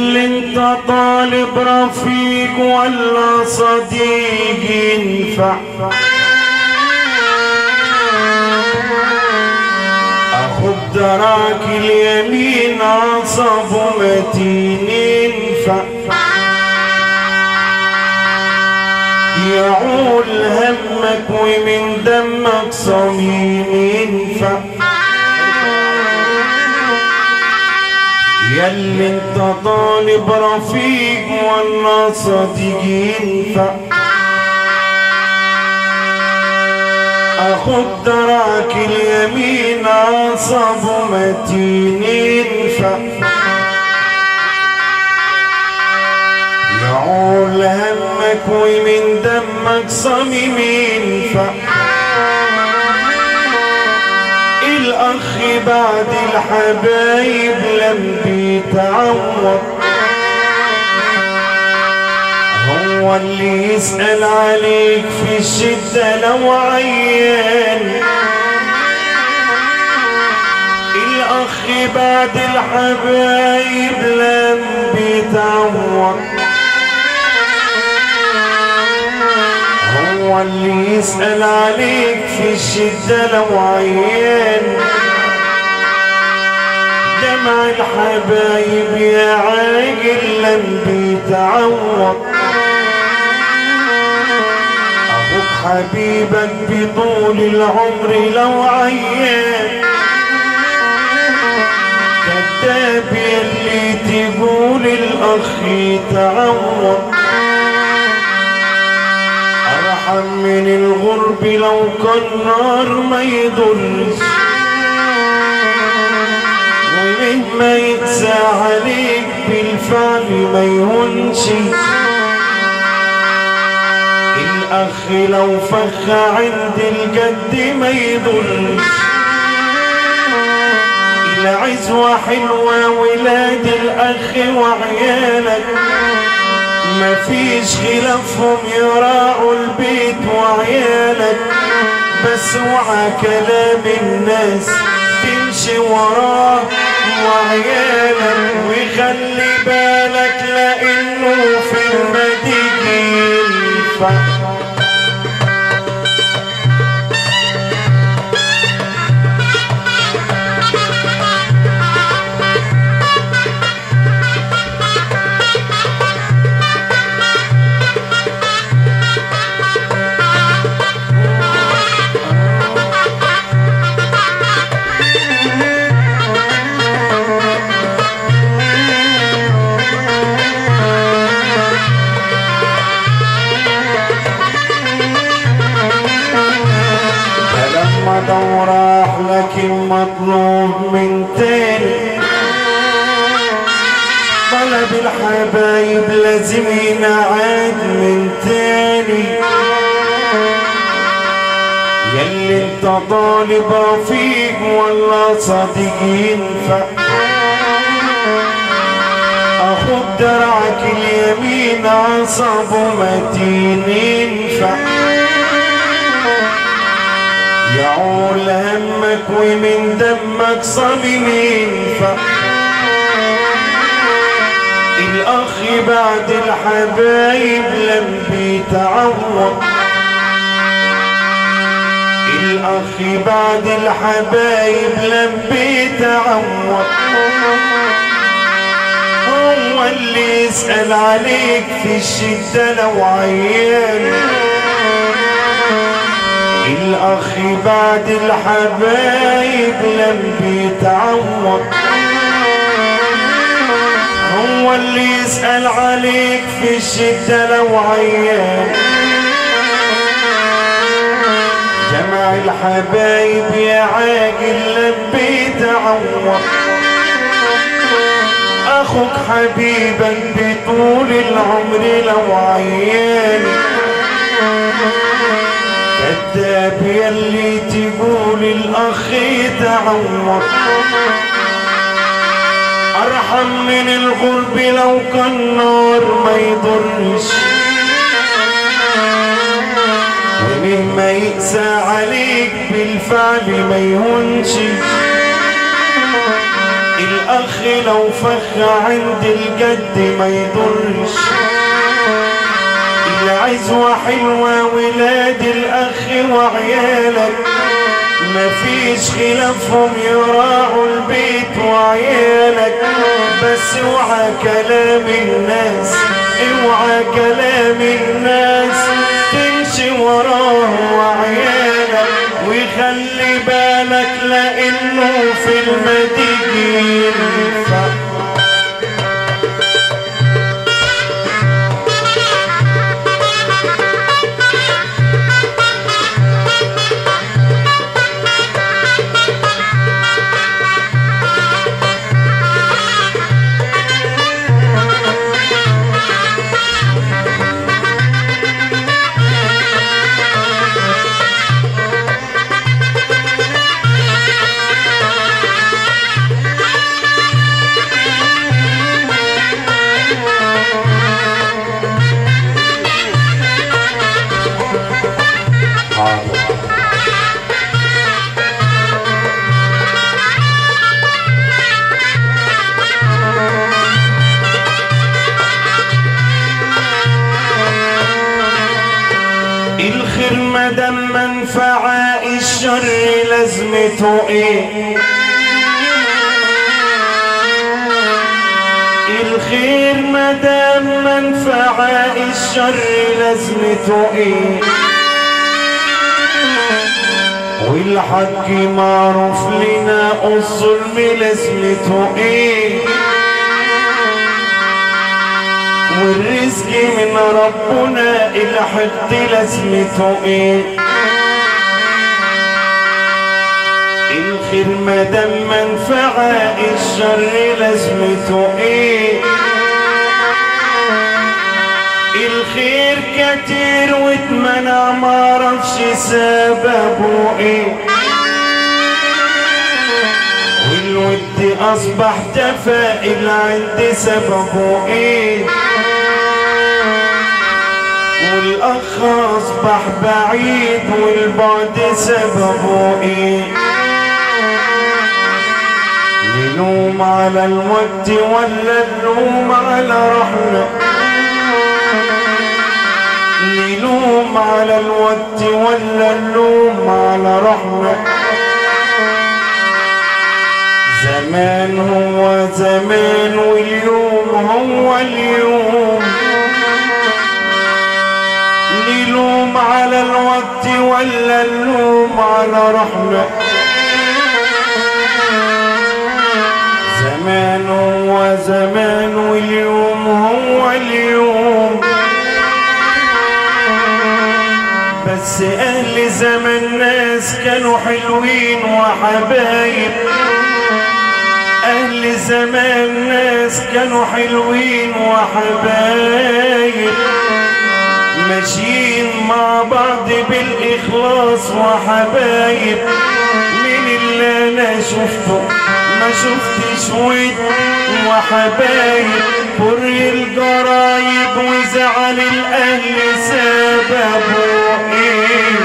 ياللي انت طالب رفيق ولا صديق ينفع اخد دراك اليمين عصب ومتين ينفع يعول همك ومن دمك صميم ينفع ياللي انت طالب رفيق ولا صديق ينفع اخد دراك اليمين عصب ومتين ينفع يعول همك ومن دمك صميم ينفع الاخ بعد الحبايب لم بيتعوض هو اللي يسأل عليك في الشدة لو عيان الاخ بعد الحبايب لم بيتعوض هو اللي يسأل عليك في الشدة لو عيان دمع الحبايب يا عاقل لم بيتعوض أخوك حبيبك بطول العمر لو عيان كذاب يلي تقول الأخ يتعوض أرحم من الغرب لو كان نار ما يضرش ومهما يتسى عليك بالفعل ما يهونش الأخ لو فخ عند الجد ما يضرش العزوة حلوة ولاد الأخ وعيالك مفيش خلافهم يراعوا البيت وعيالك بس وعى كلام الناس تمشي وراه وعيالك وخلي بالك لانه في المدينة ينفع فلما دوراح لكن مطلوب من تاني طلب الحبايب لازم ينعاد من تاني يلي انت طالب رفيق ولا صديق ينفع اخد درعك اليمين عصب ومتين ينفع يعول همك ومن دمك صميم ينفع الاخ بعد الحبايب لم بيتعوض الاخ بعد الحبايب لم بيتعوض هو اللي يسأل عليك في الشدة لو عيان الأخ بعد الحبايب لم بيتعوض هو اللي يسأل عليك في الشدة لو عيان جمع الحبايب يا عاقل لم بيتعوض أخوك حبيبك بطول العمر لو عيان كذاب يلي تقول الاخ يتعوض ارحم من الغرب لو كان نار ما يضرش ومهما يقسى عليك بالفعل ما يهونش الاخ لو فخ عند الجد ما يضرش العزوة حلوة ولاد الاخ وعيالك مفيش خلافهم يراعوا البيت وعيالك بس اوعى كلام الناس اوعى كلام الناس تمشي وراه وعيالك وخلي بالك لانه في المدينة الخير مدام منفعة الشر لازمته ايه الخير مدام منفعة الشر لازمته ايه والحق معروف لنا الظلم لازمته ايه والرزق من ربنا الحد لازمته ايه الخير مدام منفعة الشر لازمته ايه الخير كتير واتمنع معرفش سببه ايه والود اصبح تفائل عند سببه ايه والاخ اصبح بعيد والبعد سببه ايه نلوم على الود ولا نلوم على رحمة نلوم على الود ولا نلوم على رحمة زمان هو زمان واليوم هو اليوم نلوم على الوقت ولا نلوم على رحمة زمان هو زمان واليوم هو اليوم بس اهل زمان ناس كانوا حلوين وحبايب اهل زمان ناس كانوا حلوين وحبايب ماشيين مع بعض بالاخلاص وحبايب من اللي انا شفته ما شفتش ود وحبايب بر الجرايب وزعل الاهل سببه ايه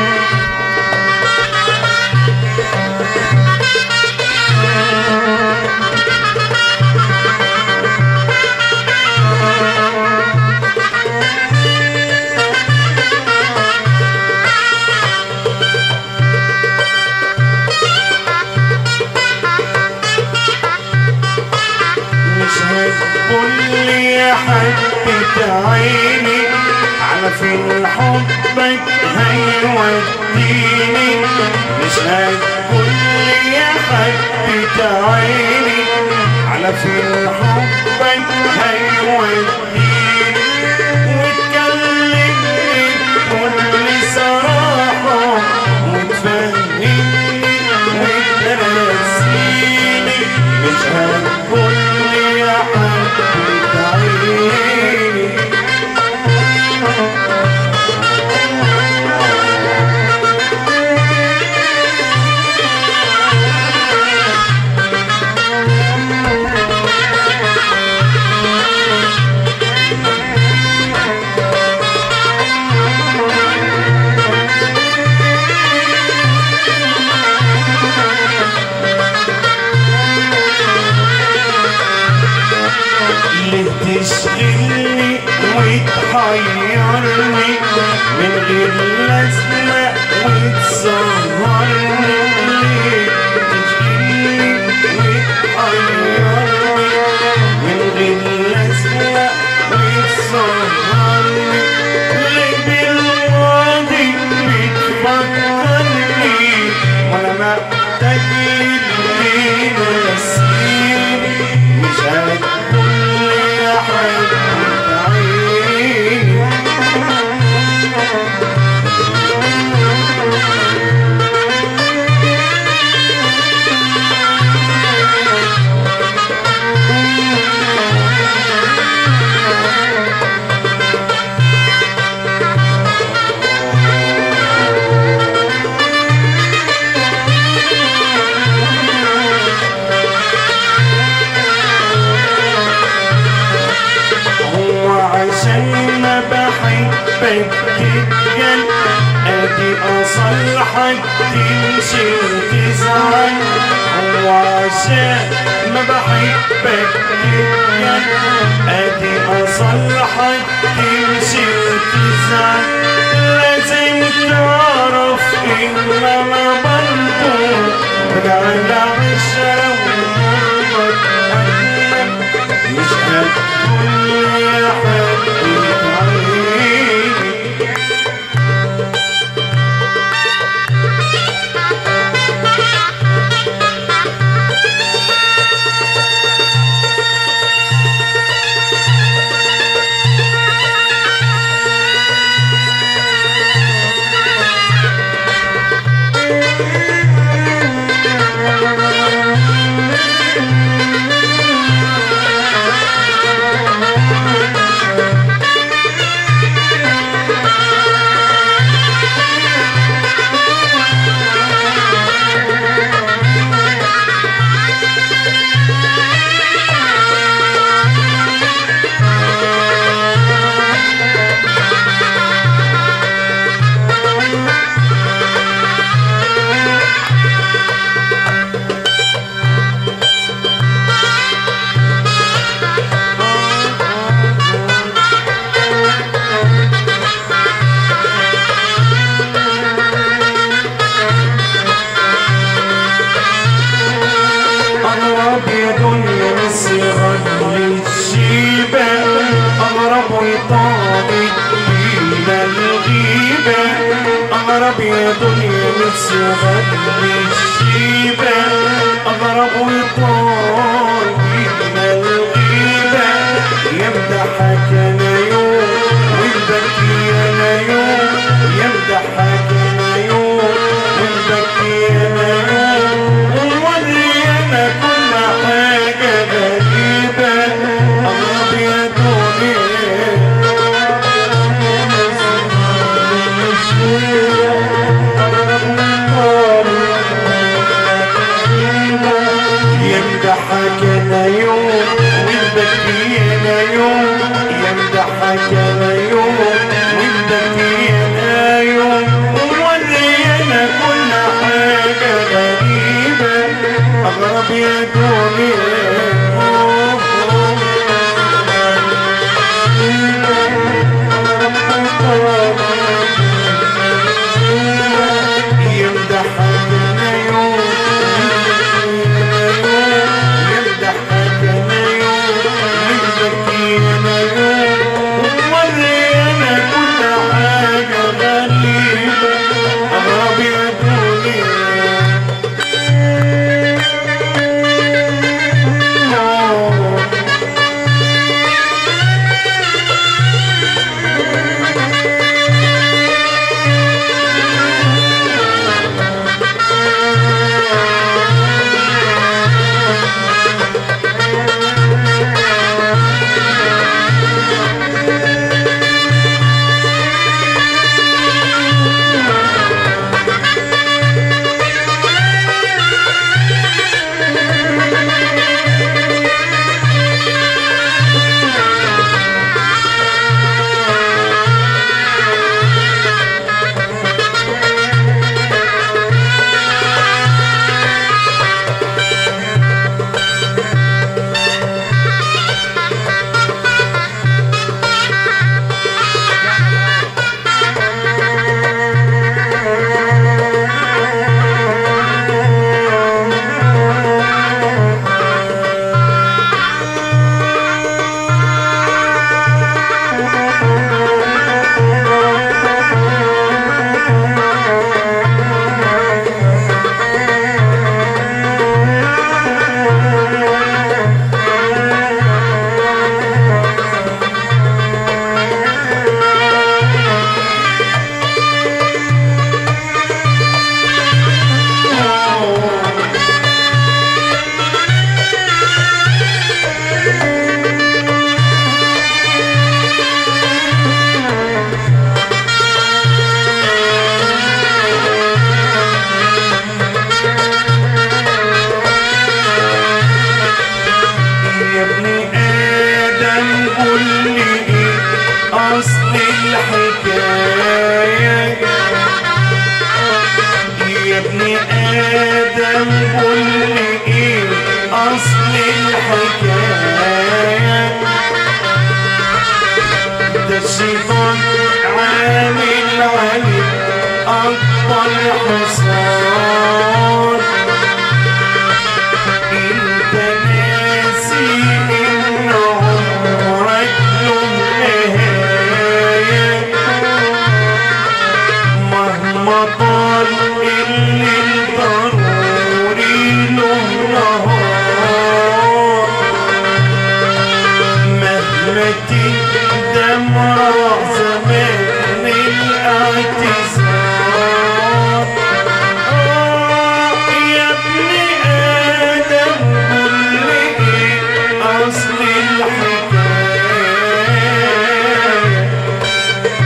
مش هتقول لي يا حبة عيني على فين حبك هيوديني مش هتقول لي يا حبة عيني على فين حبك هيوديني وتكلمني بكل صراحة وتفهمني وترسيني مش هتقول لي يا حبيبة عيني تشغلني وتحيرني من غير لازمة وتسهرني ليه تشغلني وتحيرني من غير لازمة وتسهرني ليه بالماضي بتفكرني وانا محتاج اللي نسيني مش هتقول يا حبيبة عيني هو عشان ما بحبك جدا ادي اصلحك تمشي وتزعل هو عشان ما بحبك جدا ادي اصلحك تمشي وتزعل لازم تعرف ان انا برضو بجعل عشرة ومرة قلبك مش هتقول يا حبيب عيني أغرب يدنيا صغر للشيبة أغرب وطابت بينا الغيبة أغرب يدنيا صغر للشيبة أغرب وطابت بينا الغيبة يمدحك أنا يوم ويبكي أنا يوم يمدحك أنا يوم ويبكي أنا يوم وموري أنا كل حاجة غريبة أغرب يا دنيا يمدحك انا يوم ويبكي انا يوم لي ايه اصل الحكاية يا ابن ادم قول لي ايه اصل الحكاية ده الشيطان عامل عليك اكبر حصار انت ناسي ان عمرك له نهايه مهما طال الليل ضروري له نهار مهما تندم راح زمان الاعتذار آه يا ابن آدم قول لي إيه أصل الحكاية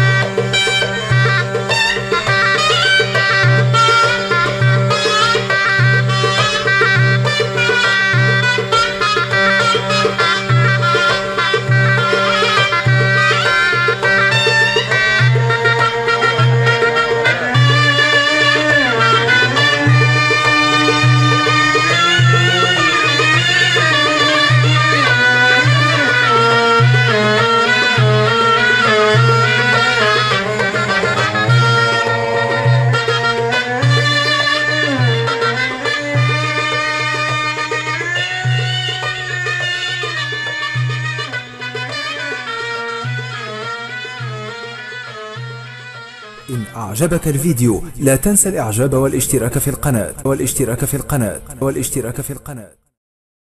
إن أعجبك الفيديو لا تنسى الإعجاب والاشتراك في القناة والاشتراك في القناة والاشتراك في القناة